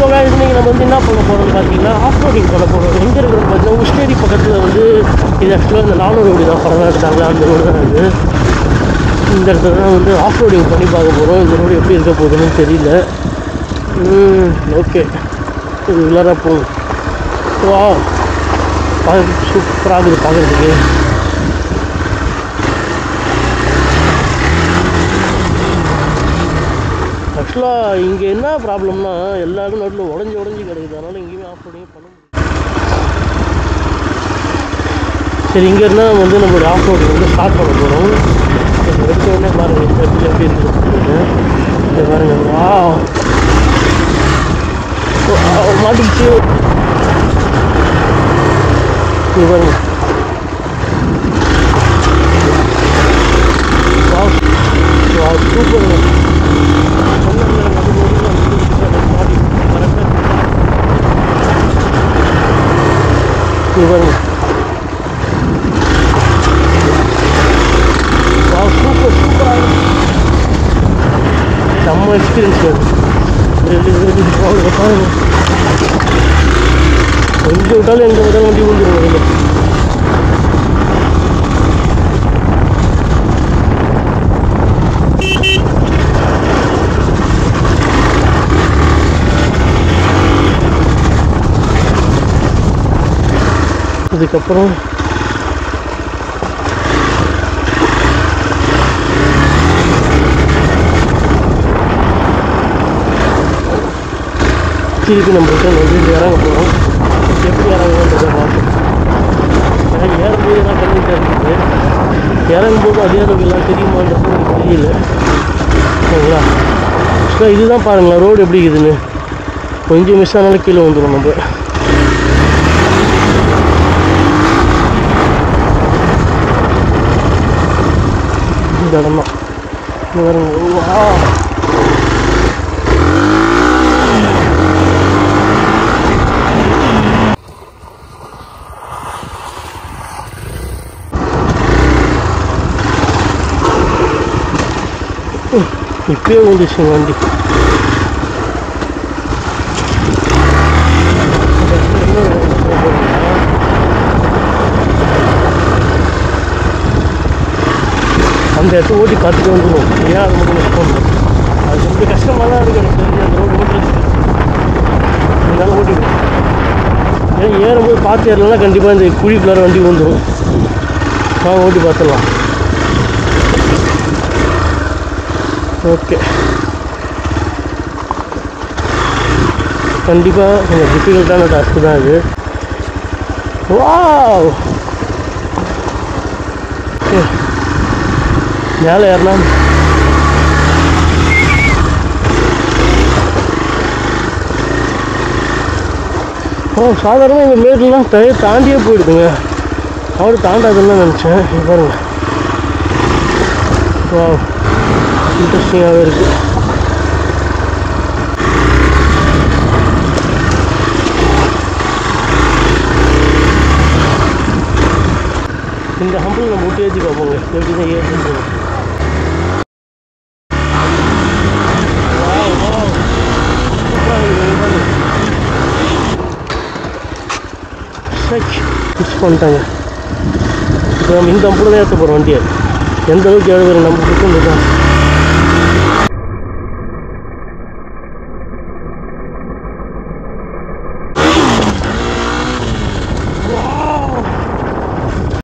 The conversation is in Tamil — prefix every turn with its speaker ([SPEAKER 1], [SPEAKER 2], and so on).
[SPEAKER 1] ஸோ guys இன்னைக்கு நம்ம வந்து என்ன பண்ண போகிறோம்னு பார்த்தீங்கன்னா ஆஃப் ரோடிங் பண்ண போகிறோம் எங்கே இருக்கிறோம் பார்த்தீங்கன்னா உஷ்டேரி பக்கத்தில் வந்து இது ஆக்சுவலாக இந்த நானூறு ரோடு தான் படம் எடுத்தாங்க அந்த ரோடு தான் இது இந்த இடத்துல தான் வந்து ஆஃப் ரோடிங் பண்ணி பார்க்க போகிறோம் இந்த ரோடு எப்படி இருக்க போகுதுன்னு தெரியல ஓகே இது உள்ளார போகும் வா பார்க்க சூப்பராக இருக்குது பார்க்குறதுக்கு ஆக்சுவலாக இங்கே என்ன ப்ராப்ளம்னா எல்லாரும் நடுவில் உடஞ்சி உடஞ்சி கிடக்குது அதனால் எங்கேயுமே ஆஃப் ரோடிங் பண்ண முடியல சரி இங்கே இருந்தால் நம்ம வந்து நம்மளுடைய ஆஃப் ரோடிங் வந்து ஸ்டார்ட் பண்ண போகிறோம் எடுத்த உடனே பாருங்கள் இந்த இடத்துல எப்படி இருக்குது இங்கே பாருங்கள் வா மாட்டிக்கிச்சு இங்கே பாருங்க வா வா சூப்பருங்க இங்கே பாருங்க வா சூப்பர் சூப்பராக செம்ம எக்ஸ்பீரியன்ஸ் பாருங்க எங்கே விட்டாலும் எங்கே விட்டாலும் வண்டி விழுந்துரும் வெளியில் இதுக்கப்புறம் திருப்பி நம்ம ரிட்டர்ன் வந்து இது இறங்க போகிறோம் எப்படி இறங்குன்றதை பார்ப்போம் ஏன்னா ஏறும்போது எல்லாம் பண்ணிட்டு இருக்குது இறங்கும்போது அதே அளவுக்கு எல்லாம் தெரியுமான்றது எனக்கு தெரியல சரிங்களா ஆக்சுவலாக இதுதான் பாருங்களேன் ரோடு எப்படி இருக்குதுன்னு கொஞ்சம் மிஸ் ஆனாலும் கீழே வந்துடும் நம்ம இந்த இடம் தான் இங்க பாருங்க வா இப்பயே வந்துச்சு வண்டி அந்த இடத்த ஓட்டி பார்த்துட்டு வந்துடும் ஏன் அது மட்டும் மிஸ் பண்ணணும் அது கொஞ்சம் கஷ்டமாக தான் இருக்கு எனக்கு தெரிஞ்சு அந்த ரோடு ஓட்டுறது இருந்தாலும் ஓட்டிடுவோம் ஏன் ஏறும்போது பார்த்து ஏறலன்னா கண்டிப்பாக இந்த குழிக்குள்ளார வண்டி வந்துடும் வாங்க ஓட்டி பார்த்துடலாம் ஓகே கண்டிப்பாக கொஞ்சம் டிஃபிகல்ட்டான டாஸ்க்கு தான் இது வாவ் மேலே ஏறினா ஓ சாதாரணமாக இந்த மேட்லாம் டயர் தாண்டியே போயிடுதுங்க அவரு தாண்டாதுன்னு நினச்சேன் இது பாருங்க வா இன்ட்ரெஸ்டிங்காகவே இருக்குது இந்த ஹம்பிள் நம்ம விட்டு ஏற்றி பார்ப்போங்க எப்படி தான் ஏற்றி மிஸ் பண்ணிட்டாங்க இப்போ நம்ம இந்த அம்பிள் தான் ஏற்ற போகிறோம் வண்டியை எந்த அளவுக்கு ஏழு பேர் நம்ம கொடுக்கும் தான்